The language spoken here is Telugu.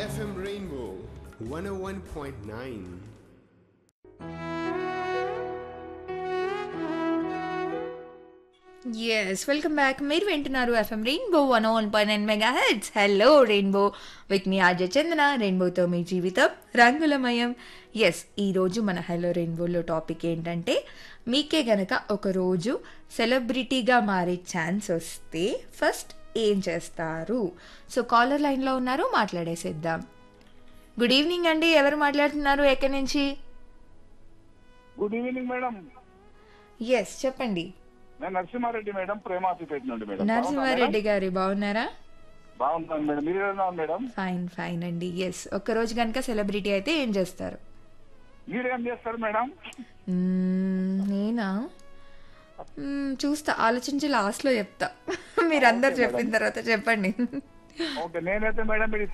FM Rainbow 101.9. Yes welcome back మీరు వింటున్నారు FM rainbow one one point nine mega heads hello rainbow with మీ ఆర్జ చందన రెయిన్బోతో మీ జీవితం రంగులమయం ఎస్ ఈరోజు మన హలో రెయిన్బోలో టాపిక్ ఏంటంటే మీకే గనక ఒక రోజు సెలబ్రిటీగా మారే ఛాన్స్ వస్తే ఫస్ట్ ఏం చేస్తారు సో కాలర్ లైన్లో ఉన్నారు మాట్లాడేసేద్దాం గుడ్ ఈవినింగ్ అండి ఎవరు మాట్లాడుతున్నారు ఎక్కడి నుంచి గుడ్ ఈవినింగ్ మేడం ఎస్ చెప్పండి నేను నరసింహారెడ్డి మేడం ప్రేమాతిపేట నుండి మేడం నరసింహారెడ్డి గారి బాగున్నారా బాగున్నాను మేడం మీరు ఎలా ఉన్నారు మేడం ఫైన్ ఫైన్ అండి ఎస్ ఒక్క రోజు కనుక సెలబ్రిటీ అయితే ఏం చేస్తారు మీరు ఏం చేస్తారు మేడం మ్మ్, నేనా మ్మ్, చూస్తా ఆలోచించి లాస్ట్లో చెప్తా మీరు అందరు చెప్పిన తర్వాత చెప్పండి ఓకే నేనైతే మేడం మీరు